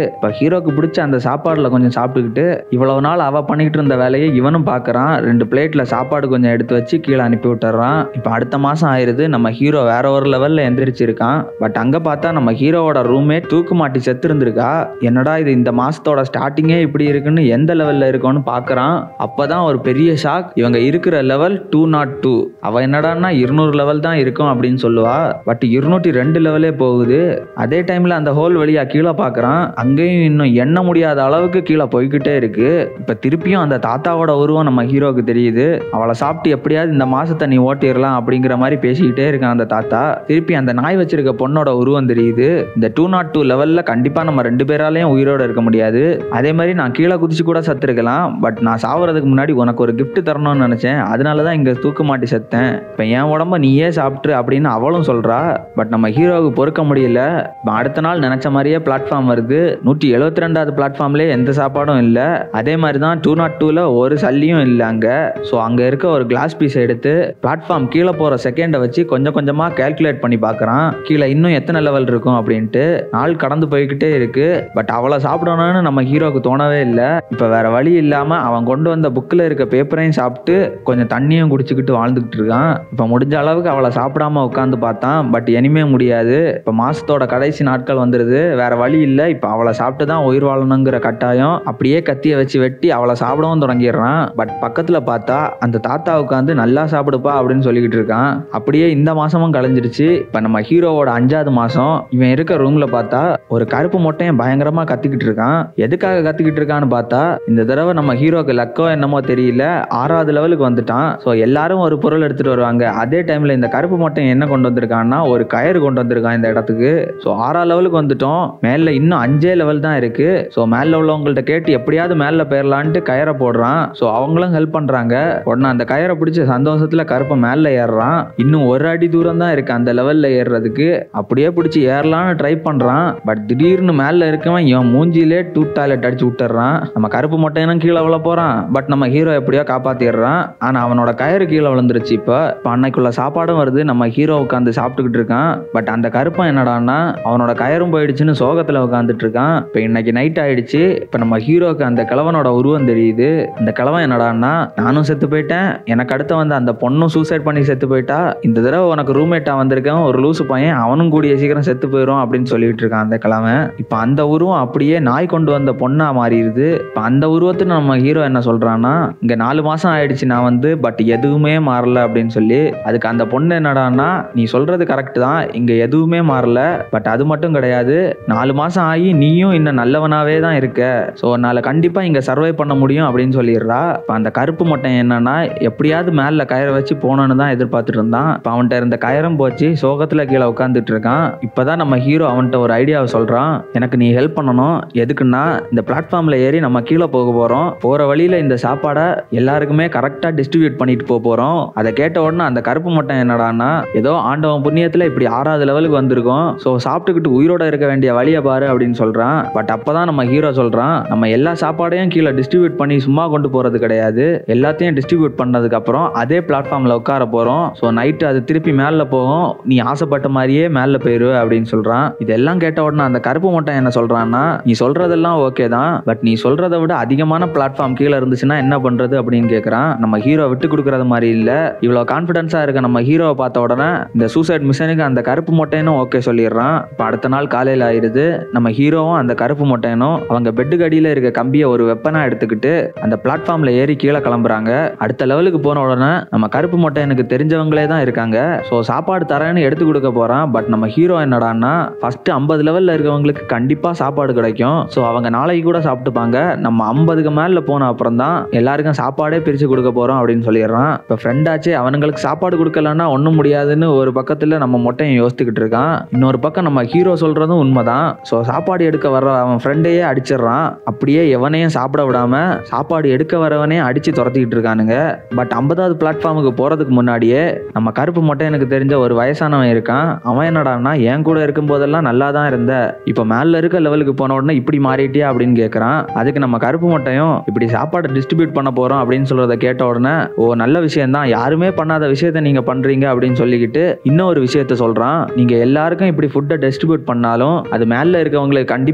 ஹீரோக்கு பிடிச்ச அந்த சாப்பாடில் கொஞ்சம் சாப்பிட்டுக்கிட்டு இவ்வளவு நாள் அவ பண்ணிக்கிட்டு இருந்த வேலையை இவனும் பார்க்குறான் ரெண்டு பிளேட்டில் சாப்பாடு கொஞ்சம் எடுத்து வச்சு கீழே அனுப்பி விட்டுறான் இப்போ அடுத்த மாதம் ஆயிருது நம்ம ஹீரோ வேற ஒரு லெவலில் எந்திரிச்சிருக்கான் பட் அங்கே பார்த்தா நம்ம ஹீரோவோட ரூம்மேட் தூக்கு மாட்டி செத்து இருந்திருக்கா என்னடா இது இந்த மாசத்தோட ஸ்டார்டிங்கே இப்படி இருக்குன்னு எந்த லெவலில் இருக்கும்னு பார்க்குறான் அப்பதான் ஒரு பெரிய ஷாக் இவங்க இருக்கிற லெவல் டூ நாட் டூ அவ என்னடான்னா இருநூறு லெவல் தான் இருக்கும் அப்படின்னு சொல்லுவா பட் இருநூற்றி ரெண்டு லெவலே போகுது அதே டைம்ல அந்த ஹோல் வழியா கீழே பார்க்குறான் அங்கேயும் இன்னும் எண்ண முடியாத அளவுக்கு கீழே போய்கிட்டே இருக்கு இப்போ திருப்பியும் அந்த தாத்தாவோட உருவம் நம்ம ஹீரோவுக்கு தெரியுது அவளை சாப்பிட்டு எப்படியாவது இந்த மாசத்தை நீ ஓட்டிடலாம் அப்படிங்கிற மாதிரி பேசிக்கிட்டே இருக்கான் அந்த தாத்தா திருப்பி அந்த நாய் வச்சிருக்க பொண்ணோட உருவம் தெரியுது இந்த டூ நாட் டூ லெவலில் கண்டிப்பாக நம்ம ரெண்டு பேராலையும் உயிரோட இருக்க முடியாது அதே மாதிரி நான் கீழே குதிச்சு கூட சத்துருக்கலாம் பட் நான் சாவறதுக்கு முன்னாடி உனக்கு ஒரு gift தரணும்னு நினச்சேன் அதனால தான் இங்கே தூக்க மாட்டி செத்தேன் இப்போ என் உடம்ப நீயே சாப்பிட்ரு அப்படின்னு அவளும் சொல்கிறா பட் நம்ம ஹீரோவுக்கு பொறுக்க முடியல இப்ப அடுத்த நாள் நினச்ச மாதிரியே பிளாட்ஃபார்ம் வருது நூற்றி எழுபத்தி ரெண்டாவது பிளாட்ஃபார்ம்லேயே எந்த சாப்பாடும் இல்லை அதே மாதிரி தான் டூ நாட் டூவில் ஒரு சல்லியும் இல்லை அங்கே ஸோ அங்கே இருக்க ஒரு கிளாஸ் பீஸ் எடுத்து பிளாட்ஃபார்ம் கீழே போகிற செகண்டை வச்சு கொஞ்சம் கொஞ்சமாக கால்குலேட் பண்ணி பார்க்குறான் கீழே இன்னும் எத்தனை லெவல் இருக்கும் அப்படின்ட்டு நாள் கடந்து போய்கிட்டே இருக்கு பட் அவளை சாப்பிடணும்னு நம்ம ஹீரோவுக்கு தோணவே இல்லை இப்போ வேற வழி இல்லாமல் அவன் கொண்டு வந்த புக்கில் இருக்க பேப்பரையும் சாப்பிட்டு கொஞ்சம் தண்ணியும் குடிச்சுக்கிட்டு வாழ்ந்துக்கிட்டு இருக்கான் இப்போ முடிஞ்ச அளவுக்கு அவளை சாப்பிடாம உட்காந்து பார்த்தான் பட் இனிமே முடியாது இப்போ மாசத்தோட கடைசி நாட்கள் வந்துடுது வேற வழி இல்லை இப்போ அவளை சாப்பிட்டு தான் உயிர் வாழணுங்கிற கட்டாயம் அப்படியே கத்தியை வச்சு வெட்டி அவளை சாப்பிடவும் தொடங்கிடுறான் பட் பக்கத்தில் பார்த்தா அந்த தாத்தா உட்காந்து நல்லா சாப்பிடுப்பா அப்படின்னு சொல்லிக்கிட்டு இருக்கான் அப்படியே இந்த மாசமும் கலைஞ்சிருச்சு இப்போ நம்ம ஹீரோவோட அஞ்சாவது மாசம் இவன் இருக்க ரூம்ல பார்த்தா ஒரு கருப்பு மொட்டையன் பயங்கரமா கத்திக்கிட்டு இருக்கான் எதுக்காக கத்திக்கிட்டு இருக்கான்னு பார்த்தா இந்த தடவை நம்ம ஹீரோக்கு லக்கோ என்னமோ தெரியல ஆறாவது லெவலுக்கு வந்துட்டான் ஸோ எல்லாரும் ஒரு பொருள் எடுத்துட்டு வருவாங்க அதே டைம்ல இந்த கருப்பு மொட்டையன் என்ன கொண்டு வந்திருக்கான்னா ஒரு கயிறு கொண்டு வந்திருக்கான் இந்த இடத்துக்கு ஸோ ஆறாவது லெவலுக்கு வந்துட்டோம் மேல இன்னும் அஞ்சே லெவல் தான் இருக்கு ஸோ மேல உள்ளவங்கள்ட்ட கேட்டு எப்படியாவது மேல போயிடலான்ட்டு கயிறை போடுறான் ஸோ அவங்களும் ஹெல்ப் பண்றாங்க உடனே அந்த கயிறை பிடிச்ச சந்தோஷத்துல கருப்பை மேல ஏறுறான் இன்னும் ஒரு அடி தூரம் தான் இருக்கு அந்த லெவல்ல ஏறுறதுக்கு அப்படியே பிடிச்சி ஏறலாம்னு ட்ரை பண்றான் பட் திடீர்னு மேல இருக்கவன் இவன் மூஞ்சிலே டூ டாய்லெட் அடிச்சு விட்டுறான் நம்ம கருப்பு மொட்டையனும் கீழே விழ போறான் பட் நம்ம ஹீரோ எப்படியோ காப்பாத்திடுறான் ஆனா அவனோட கயிறு கீழே விழுந்துருச்சு இப்போ இப்போ அன்னைக்குள்ள சாப்பாடும் வருது நம்ம ஹீரோ உட்காந்து சாப்பிட்டுக்கிட்டு இருக்கான் பட் அந்த கருப்பன் என்னடான்னா அவனோட கயிறும் போயிடுச்சுன்னு சோகத்துல உட்காந்துட்டு இருக்கான் இப்போ இன்னைக்கு நைட் ஆயிடுச்சு இப்போ நம்ம ஹீரோக்கு அந்த கிழவனோட உருவம் தெரியுது அந்த கிழவன் என்னடான்னா நானும் செத்து போயிட்டேன் எனக்கு அடுத்து வந்து அந்த பொண்ணும் சூசைட் பண்ணி செத்து போயிட்டா இந்த தடவை உனக்கு ரூம்மேட்டா வந்திருக்கேன் ஒரு லூசு பையன் அவனும் கூடிய சீக்கிரம் செத்து போயிடும் அப்படின்னு சொல்லிட்டு இருக்கான் அந்த கிழவன் இப்போ அந்த உருவம் அப்படியே நாய் கொண்டு வந்த பொண்ணா மாறிடுது இப்போ அந்த உருவத்துல நம்ம ஹீரோ என்ன சொல்றான்னா இங்க நாலு மாசம் ஆயிடுச்சு நான் வந்து பட் எதுவுமே மாறல அப்படின்னு சொல்லி அதுக்கு அந்த பொண்ணு என்னடான்னா நீ சொல்றது கரெக்ட் தான் இங்க எதுவுமே மாறல பட் அது மட்டும் கிடையாது நாலு மாசம் ஆகி நீயும் இன்னும் நல்லவனாவே தான் இருக்க ஸோ உன்னால கண்டிப்பா இங்க சர்வை பண்ண முடியும் அப்படின்னு சொல்லிடுறா இப்போ அந்த கருப்பு மொட்டை என்னன்னா எப்படியாவது மேல கயிறை வச்சு போகணும்னு தான் எதிர்பார்த்துட்டு இருந்தான் இப்போ அவன்கிட்ட இருந்த கயிறும் போச்சு சோகத்துல கீழே உட்காந்துட்டு இருக்கான் இப்பதான் நம்ம ஹீரோ அவன்கிட்ட ஒரு ஐடியாவை சொல்றான் எனக்கு நீ ஹெல்ப் பண்ணணும் எதுக்குன்னா இந்த பிளாட்ஃபார்ம்ல ஏறி நம்ம கீழே போக போறோம் போற வழியில இந்த சாப்பாடை எல்லாருக்குமே கரெக்டா டிஸ்ட்ரிபியூட் பண்ணிட்டு போக போறோம் அதை கேட்ட உடனே அந்த கருப்பு மொட்டை என்னடான்னா ஏதோ ஆண்டவன் புண்ணியத்துல இப்படி ஆறாவது லெவலுக்கு வந்திருக்கோம் ஸோ சாப்பிட்டுக்கிட்டு உயிரோட இருக்க வேண்டிய வழியை பாரு அப்படின்னு சொல்றான் பட் அப்பதான் நம்ம ஹீரோ சொல்றான் நம்ம எல்லா சாப்பாடையும் கீழே டிஸ்ட்ரிபியூட் பண்ணி சும்மா கொண்டு போறது கிடையாது எல்லாத்தையும் டிஸ்ட்ரிபியூட் பண்ணதுக்கு அப்புறம் அதே பிளாட்ஃபார்ம்ல உட்கார போறோம் ஸோ நைட்டு அது திருப்பி மேலே போகும் நீ ஆசைப்பட்ட மாதிரியே மேலே போயிருவ அப்படின்னு சொல்றான் இதெல்லாம் கேட்ட உடனே அந்த கருப்பு மொட்டை என்ன சொல்றான்னா நீ சொல்றதெல்லாம் ஓகே தான் பட் நீ சொல்றதை விட அதிகமான பிளாட்ஃபார்ம் கீழே இருந்துச்சுன்னா என்ன பண்றது அப்படின்னு கேட்கறான் நம்ம ஹீரோ விட்டு கொடுக்கறது மாதிரி இல்ல இவ்வளோ கான்ஃபிடன்ஸா இருக்க நம்ம ஹீரோவை பார்த்த உடனே இந்த சூசைட் மிஷனுக்கு அந்த கருப்பு மொட்டையனும் ஓகே சொல்லிடுறான் இப்போ அடுத்த நாள் காலையில் ஆயிருது நம்ம ஹீரோவும் அந்த கருப்பு மொட்டையனும் அவங்க பெட்டுக்கு அடியில் இருக்க கம்பியை ஒரு வெப்பனா எடுத்துக்கிட்டு அந்த பிளாட்ஃபார்ம்ல ஏறி கீழே கிளம்புறாங்க அடுத்த லெவலுக்கு போன உடனே நம்ம கருப்பு மொட்டையனுக்கு தெரிஞ்சவங்களே தான் இருக்காங்க ஸோ சாப்பாடு தரேன்னு எடுத்து கொடுக்க போறான் பட் நம்ம ஹீரோ என்னடான்னா ஃபர்ஸ்ட் ஐம்பது லெவல்ல இருக்கவங்களுக்கு கண்டிப்பா சாப்பாடு கிடைக்கும் ஸோ அவங்க நாளைக்கு கூட சாப்பிட்டுப்பாங்க நம்ம ஐம்பதுக்கு மேல போன அப்புறம் தான் எல்லாருக்கும் சாப்பாடே பிரிச்சு கொடுக்க போறோம் அப்படின்னு சொல்லிடுறான் இப்போ ஃப்ரெண்டாச்சே அவனுங்களுக்கு சாப்பாடு கொடுக்கலன்னா ஒன்றும் முடியாதுன்னு ஒரு பக்கத்துல நம்ம மொட்டையும் யோசித்துக்கிட்டு இருக்கான் இன்னொரு பக்கம் நம்ம ஹீரோ சொல்றதும் உண்மைதான் ஸோ சாப்பாடு எடுக்க வர அவன் ஃப்ரெண்டையே அடிச்சிடுறான் அப்படியே எவனையும் சாப்பிட விடாம சாப்பாடு எடுக்க வரவனே அடிச்சு துரத்திக்கிட்டு இருக்கானுங்க பட் ஐம்பதாவது பிளாட்ஃபார்முக்கு போறதுக்கு முன்னாடியே நம்ம கருப்பு மொட்டை எனக்கு தெரிஞ்ச ஒரு வயசானவன் இருக்கான் அவன் என்னடான்னா என் கூட இருக்கும் போதெல்லாம் நல்லா தான் இருந்த இப்போ மேல இருக்க லெவலுக்கு போன உடனே இப்படி மாறிட்டியா அப்படின்னு கேட்கறான் அதுக்கு நம்ம கருப்பு மொட்டையும் இப்படி சாப்பாடு டிஸ்ட்ரிபியூட் பண்ண போறோம் அப்படின்னு சொல்றத கேட்ட உடனே ஓ நல்ல விஷயம் தான் யாருமே பண்ணாத விஷயத்த நீங்க பண்றீங்க அப்படின்னு சொல்லிக்கிட்டு இன்னொரு விஷயத்த சொல்றான் நீங்க எல்லாருக்கும் இப்படி ஃபுட்டை டிஸ்ட்ரிபியூட் பண்ணாலும் அது மேல இருக்கவங்களுக்கு கண்டிப்பா தெரியாது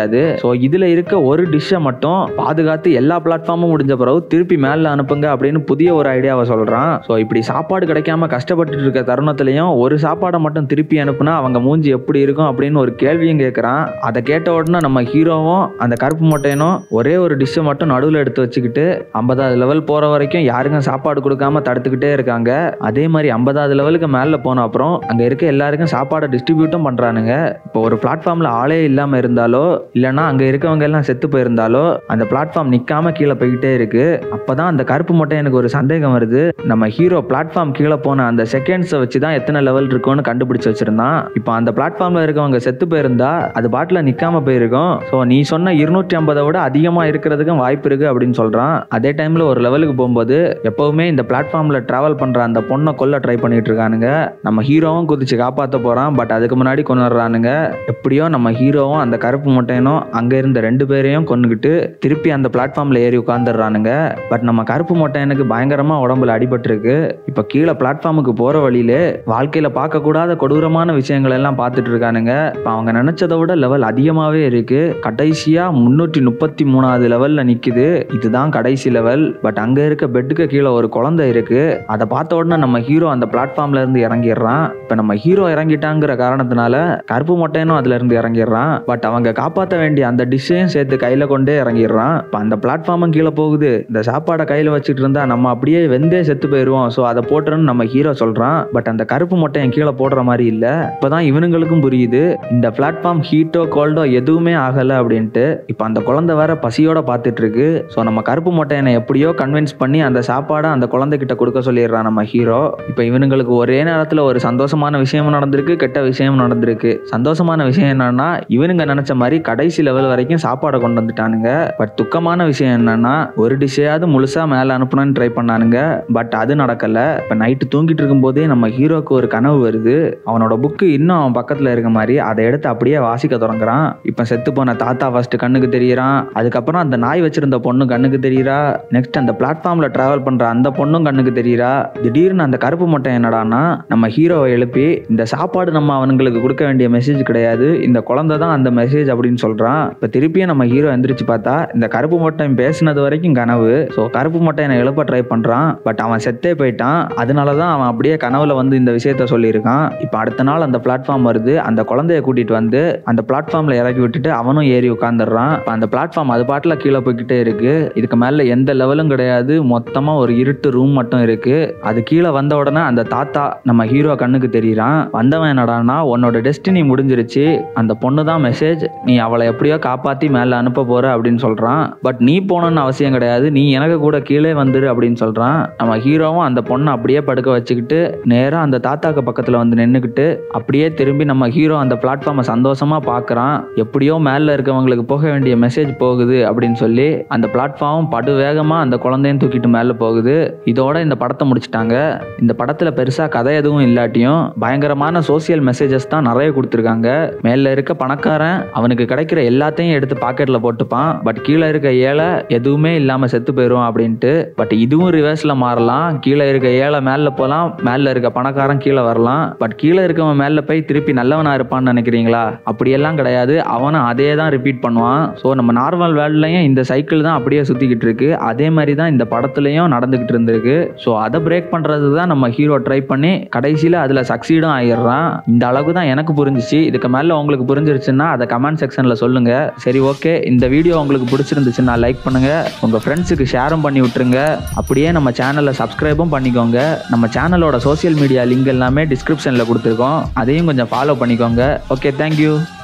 முடியாது ஸோ இதில் இருக்க ஒரு டிஷ்ஷை மட்டும் பாதுகாத்து எல்லா பிளாட்ஃபார்மும் முடிஞ்ச பிறகு திருப்பி மேலே அனுப்புங்க அப்படின்னு புதிய ஒரு ஐடியாவை சொல்கிறான் ஸோ இப்படி சாப்பாடு கிடைக்காம கஷ்டப்பட்டுட்டு இருக்க தருணத்துலையும் ஒரு சாப்பாடை மட்டும் திருப்பி அனுப்புனா அவங்க மூஞ்சி எப்படி இருக்கும் அப்படின்னு ஒரு கேள்வியும் கேட்குறான் அதை கேட்ட உடனே நம்ம ஹீரோவும் அந்த கருப்பு மொட்டையனும் ஒரே ஒரு டிஷ்ஷை மட்டும் நடுவில் எடுத்து வச்சுக்கிட்டு ஐம்பதாவது லெவல் போகிற வரைக்கும் யாருக்கும் சாப்பாடு கொடுக்காம தடுத்துக்கிட்டே இருக்காங்க அதே மாதிரி ஐம்பதாவது லெவலுக்கு மேலே போன அப்புறம் அங்கே இருக்க எல்லாருக்கும் சாப்பாடை டிஸ்ட்ரிபியூட்டும் பண்ணுறானுங்க இப்போ ஒரு பிளாட்ஃபார்மில் ஆளே இல்லாமல் இருந்தாலோ இல்லைன்னா அங்கே இருக்கவங்க எல்லாம் செத்து போயிருந்தாலோ அந்த பிளாட்ஃபார்ம் நிற்காம கீழே போய்கிட்டே இருக்கு அப்போ தான் அந்த கருப்பு மொட்டை எனக்கு ஒரு சந்தேகம் வருது நம்ம ஹீரோ பிளாட்ஃபார்ம் கீழே போன அந்த செகண்ட்ஸை வச்சு தான் எத்தனை லெவல் இருக்கும்னு கண்டுபிடிச்சு வச்சிருந்தான் இப்போ அந்த பிளாட்ஃபார்மில் இருக்கவங்க செத்து போயிருந்தா அது பாட்டில் நிற்காம போயிருக்கும் ஸோ நீ சொன்ன இருநூற்றி ஐம்பதை விட அதிகமாக இருக்கிறதுக்கும் வாய்ப்பு இருக்கு அப்படின்னு சொல்கிறான் அதே டைமில் ஒரு லெவலுக்கு போகும்போது எப்போவுமே இந்த பிளாட்ஃபார்மில் ட்ராவல் பண்ணுற அந்த பொண்ணை கொல்ல ட்ரை பண்ணிட்டு இருக்கானுங்க நம்ம ஹீரோவும் குதிச்சு காப்பாற்ற போகிறான் பட் அதுக்கு முன்னாடி கொண்டுறானுங்க எப்படியோ நம்ம ஹீரோவும் அந்த கருப்பு முட்டையனும் அங்கே இருந்த ரெண்டு பேரையும் கொண்டுகிட்டு திருப்பி அந்த பிளாட்ஃபார்மில் ஏறி உட்காந்துடுறானுங்க பட் நம்ம கருப்பு முட்டையனுக்கு பயங்கரமாக உடம்புல அடிபட்டிருக்கு இப்போ கீழே பிளாட்ஃபார்முக்கு போகிற வழியிலே வாழ்க்கையில் பார்க்கக்கூடாத கொடூரமான விஷயங்கள் எல்லாம் பார்த்துட்டு இருக்கானுங்க இப்போ அவங்க நினச்சதை விட லெவல் அதிகமாகவே இருக்கு கடைசியாக முந்நூற்றி முப்பத்தி மூணாவது லெவலில் நிற்குது இதுதான் கடைசி லெவல் பட் அங்கே இருக்க பெட்டுக்கு கீழே ஒரு குழந்தை இருக்கு அதை பார்த்த உடனே நம்ம ஹீரோ அந்த பிளாட்ஃபார்ம்ல இருந்து இறங்கிடுறான் இப்போ நம்ம ஹீரோ இறங்கிட்டாங்கிற காரணத்தினால கருப்பு மொட்டையனும் அதுல இருந்து இறங்கிடுறான் பட் அவங்க காப்பாற்ற வேண்டிய அந்த டிஷ்ஷையும் சேர்த்து கையில கொண்டே இறங்கிடுறான் இப்போ அந்த பிளாட்ஃபார்மும் கீழே போகுது இந்த சாப்பாடை கையில வச்சுட்டு இருந்தா நம்ம அப்படியே வெந்தே செத்து போயிடுவோம் ஸோ அதை போட்டுருன்னு நம்ம ஹீரோ சொல்றான் பட் அந்த கருப்பு மொட்டையன் கீழே போடுற மாதிரி இல்ல இப்போதான் இவனுங்களுக்கும் புரியுது இந்த பிளாட்ஃபார்ம் ஹீட்டோ கோல்டோ எதுவுமே ஆகலை அப்படின்ட்டு இப்போ அந்த குழந்தை வேற பசியோட பார்த்துட்டு இருக்கு ஸோ நம்ம கருப்பு மொட்டையனை எப்படியோ கன்வின்ஸ் பண்ணி அந்த சாப்பாடை அந்த குழந்தைகிட்ட கொடுக்க சொல்லிடுறான் நம்ம ஹீரோ இப்போ இவனுங்களுக்கு ஒரே நேரத்தில் ஒரு சந்தோஷமான விஷயமும் நடந்திருக்கு கெட்ட விஷயமும் நடந்திருக்கு சந்தோஷமான விஷயம் என்னன்னா இவனுங்க நினைச்ச மாதிரி கடைசி லெவல் வரைக்கும் சாப்பாடை கொண்டு வந்துட்டானுங்க பட் துக்கமான விஷயம் என்னன்னா ஒரு டிஷ்ஷையாவது முழுசா மேலே அனுப்பணும்னு ட்ரை பண்ணானுங்க பட் அது நடக்கல இப்போ நைட்டு தூங்கிட்டு இருக்கும்போதே நம்ம ஹீரோக்கு ஒரு கனவு வருது அவனோட புக்கு இன்னும் அவன் பக்கத்தில் இருக்க மாதிரி அதை எடுத்து அப்படியே வாசிக்க தொடங்குறான் இப்போ செத்து போன தாத்தா ஃபர்ஸ்ட் கண்ணுக்கு தெரியறான் அதுக்கப்புறம் அந்த நாய் வச்சிருந்த பொண்ணு கண்ணுக்கு தெரியறா நெக்ஸ்ட் அந்த பிளாட்ஃபார்ம்ல டிராவல் பண்ற அந்த பொண்ணும் கண்ணுக்கு தெரியறா திடீர்னு அந்த கருப்பு மொட்டை என்னடான்னா நம்ம ஹீரோவை எழுப்பி இந்த சாப்பாடு நம்ம அவனுங்களுக்கு கொடுக்க வேண்டிய மெசேஜ் கிடையாது இந்த குழந்தை தான் அந்த மெசேஜ் அப்படின்னு சொல்றான் இப்போ திருப்பியும் நம்ம ஹீரோ எந்திரிச்சு பார்த்தா இந்த கருப்பு மொட்டை பேசினது வரைக்கும் கனவு ஸோ கருப்பு மொட்டை என்னை எழுப்ப ட்ரை பண்றான் பட் அவன் செத்தே போயிட்டான் அதனால தான் அவன் அப்படியே கனவுல வந்து இந்த விஷயத்த சொல்லியிருக்கான் இப்போ அடுத்த நாள் அந்த பிளாட்ஃபார்ம் வருது அந்த குழந்தைய கூட்டிட்டு வந்து அந்த பிளாட்ஃபார்ம்ல இறக்கி விட்டுட்டு அவனும் ஏறி உட்காந்துடுறான் இப்போ அந்த பிளாட்ஃபார்ம் அது பாட்டில் கீழே போய்கிட்டே இருக்கு இதுக்கு மேல எந்த லெவலும் கிடையாது மொத்தமா ஒரு இருட்டு ரூம் மட்டும் இருக்கு அது கீழே வந்த உடனே அந்த தாத்தா நம்ம ஹீரோ கண்ணுக்கு தெரியறான் வந்தவன் என்னடான்னா உன்னோட டெஸ்டினி முடிஞ்சிருச்சு அந்த பொண்ணு தான் மெசேஜ் நீ அவளை எப்படியோ காப்பாத்தி மேல அனுப்ப போற அப்படின்னு சொல்றான் பட் நீ போகணும்னு அவசியம் கிடையாது நீ எனக்கு கூட கீழே வந்துரு அப்படின்னு சொல்றான் நம்ம ஹீரோவும் அந்த பொண்ணை அப்படியே படுக்க வச்சுக்கிட்டு நேரா அந்த தாத்தாக்கு பக்கத்துல வந்து நின்றுக்கிட்டு அப்படியே திரும்பி நம்ம ஹீரோ அந்த பிளாட்ஃபார்மை சந்தோஷமா பார்க்கறான் எப்படியோ மேல இருக்கவங்களுக்கு போக வேண்டிய மெசேஜ் போகுது அப்படின்னு சொல்லி அந்த பிளாட்ஃபார்ம் படு வேகமா அந்த குழந்தையும் தூக்கிட்டு மேல போகுது இதோட இந்த படத்தை முடிச்சிட்டாங்க இந்த படத்துல பெருசா கதை எதுவும் இல்லாட்டியும் பயங்கரமான சோசியல் மெசேஜஸ் தான் நிறைய கொடுத்துருக்காங்க மேல இருக்க பணக்காரன் அவனுக்கு கிடைக்கிற எல்லாத்தையும் எடுத்து பாக்கெட்ல போட்டுப்பான் பட் கீழே இருக்க ஏழை எதுவுமே இல்லாம செத்து போயிடும் அப்படின்ட்டு பட் இதுவும் ரிவர்ஸ்ல மாறலாம் கீழே இருக்க ஏழை மேல போகலாம் மேல இருக்க பணக்காரன் கீழே வரலாம் பட் கீழே இருக்கவன் மேல போய் திருப்பி நல்லவனா இருப்பான்னு நினைக்கிறீங்களா அப்படியெல்லாம் கிடையாது அவனும் அதே தான் ரிப்பீட் பண்ணுவான் ஸோ நம்ம நார்மல் வேர்ல்ட்லையும் இந்த சைக்கிள் தான் அப்படியே சுத்திக்கிட்டு இருக்கு அதே மாதிரி தான் இந்த படத்துலையும் நடந்துகிட்டு இருந்திருக்கு ஸோ அதை பிரேக் பண்றது தான் நம்ம ஹீரோ ட்ரை பண்ணி கடைசியில் அதில் சக்சீடும் ஆயிடுறான் இந்த அளவுக்கு தான் எனக்கு புரிஞ்சிச்சு இதுக்கு மேலே உங்களுக்கு புரிஞ்சிருச்சுன்னா அதை கமெண்ட் செக்ஷனில் சொல்லுங்க சரி ஓகே இந்த வீடியோ உங்களுக்கு பிடிச்சிருந்துச்சுன்னா லைக் பண்ணுங்க உங்க ஃப்ரெண்ட்ஸுக்கு ஷேரும் பண்ணி விட்டுருங்க அப்படியே நம்ம சேனலை சப்ஸ்கிரைபும் பண்ணிக்கோங்க நம்ம சேனலோட சோஷியல் மீடியா லிங்க் எல்லாமே டிஸ்கிரிப்ஷனில் கொடுத்துருக்கோம் அதையும் கொஞ்சம் ஃபாலோ பண்ணிக்கோங்க ஓகே தேங்க்யூ